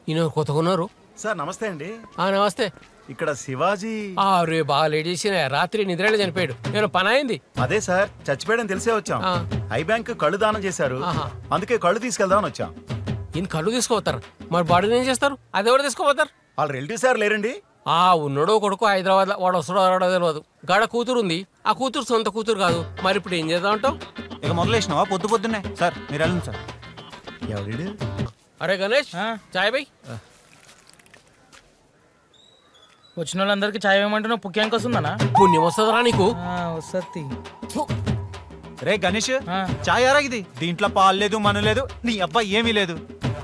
ఈయన కొత్తగా ఉన్నారు సార్ నమస్తే అండి ఆ నమస్తే ఇక్కడ శివాజీ ఆ రే బాగా లేట్ చేసిన రాత్రి నిద్రలో చనిపోయాడు నేను పని అయింది అదే సార్ చచ్చిపోయాడని తెలిసే వచ్చాం ఆ. ఐ బ్యాంక్ కళ్ళు దానం చేశారు ఆహా. అందుకే కళ్ళు తీసుకెళ్దామని వచ్చాం ఈయన కళ్ళు తీసుకోపోతారు మరి బాడీని ఏం చేస్తారు అది ఎవరు తీసుకోపోతారు వాళ్ళ రిలేటివ్ సార్ లేరండి ఆ ఉన్నాడో కొడుకు హైదరాబాద్ లో వాడు వస్తాడో రాడో తెలియదు గాడ కూతురు ఉంది ఆ కూతురు సొంత కూతురు కాదు మరి ఇప్పుడు ఏం చేద్దాం అంటావు ఇక మొదలేసినావా పొద్దు పొద్దున్నే సార్ మీరు వెళ్ళండి సార్ ఎవడి అరే గణేష్ చాయ్ బై వచ్చిన వాళ్ళందరికీ చాయ్ వేయమంటున్నావు పుక్యాంకి వస్తుందనా పుణ్యం వస్తుందిరా నీకు వస్తుంది రే గణేష్ ఆ. చాయ్ ఎరా ఇది దీంట్లో పాలు లేదు మన లేదు నీ అబ్బాయి ఏమీ లేదు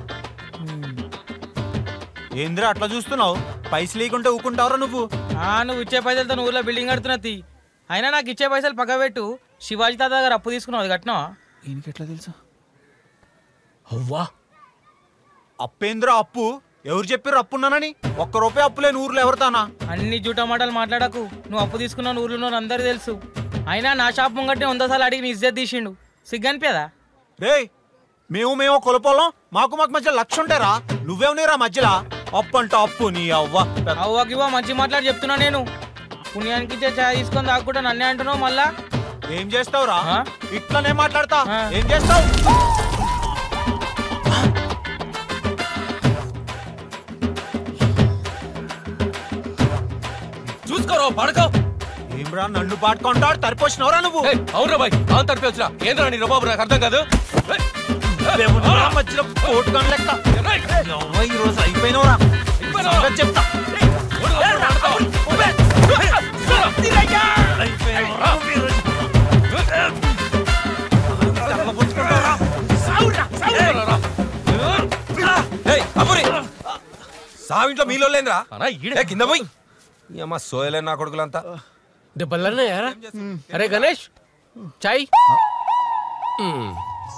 ఏంద్రా అట్లా చూస్తున్నావు పైసలు లేకుంటే ఊకుంటావురా నువ్వు ఆ నువ్వు ఇచ్చే పైసలతో నువ్వు ఊర్లో బిల్డింగ్ కడుతున్నది అయినా నాకు ఇచ్చే పైసలు పక్క పెట్టు శివాజీ తాత గారు అప్పు తీసుకున్నావు అది కట్టినావా ఈయనకి ఎట్లా తెలుసు అవ్వా అప్పేంద్రా అప్పు ఎవరు చెప్పారు అప్పున్నానని ఒక్క రూపాయి అప్పు లేని ఊర్లో ఎవరితానా అన్ని జూటా మాటలు మాట్లాడకు నువ్వు అప్పు తీసుకున్నావు ఊర్లో ఉన్న అందరూ తెలుసు అయినా నా షాప్ ముంగట్నే వంద సార్లు అడిగి నీ ఇజ్జత్ తీసిండు సిగ్గనిపేదా రే మేము మేము కొలపోలం మాకు మాకు మధ్య లక్ష ఉంటారా నువ్వేమనేరా మధ్యలో అప్పు అంట అప్పు నీ అవ్వ అవ్వకివ్వ మంచి మాట్లాడి చెప్తున్నా నేను పుణ్యానికి ఇచ్చే చాయ్ తీసుకొని తాగుకుంటా నన్నే అంటున్నావు మళ్ళా ఏం చేస్తావురా ఆ? ఇట్లనే మాట్లాడతా ఆ. ఏం చేస్తావు చూసుకోరా పడకో ఏమ్రా నన్ను పాటుకుంటాడు తరిపోసినవరా నువ్వు అవునరా బాయ్ అవును తడిపి వచ్చినా ఏంద్రా నీ బాబు నాకు అర్థం కాదు దేవుడా మధ్యలో పోటుగాని లెక్క ఎవ్వ, ఈ రోజు అయిపోయినవరా సంగతి చెప్తా అయిపోయినవరా? సావింట్లో మీలో లేదురా ఏ, కింద పోయి ఈ అమ్మ సోయలే నా కొడుకులంతా దెబ్బలనే యారా అరే గణేష్ చాయ్ మ్మ్.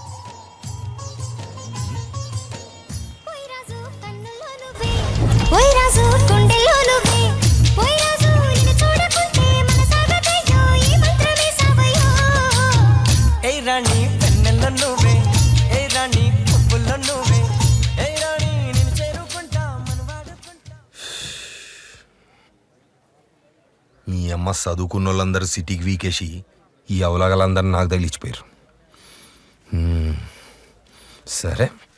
పోయిరాజు కన్నుల్లో నువ్వే పోయిరాజు గుండెల్లో నువ్వే పోయిరాజు నిన్ను చూడకుంటే మనసాగదయ్యో ఈ మంత్రమే సావయ్యో ఏయ్ రాణి పెన్నెల్లో నువ్వే ఏయ్ రాణి పువ్వుల్లో నువ్వే ఏయ్ రాణి నేను చేరుకుంటా మన వాడుకుంటా ఈ అమ్మ చదువుకున్న వాళ్ళందరూ సిటీకి వీకేసి ఈ అవలగలందరూ నాకు తగిలిచ్చిపోయారు హ్మ్. సరే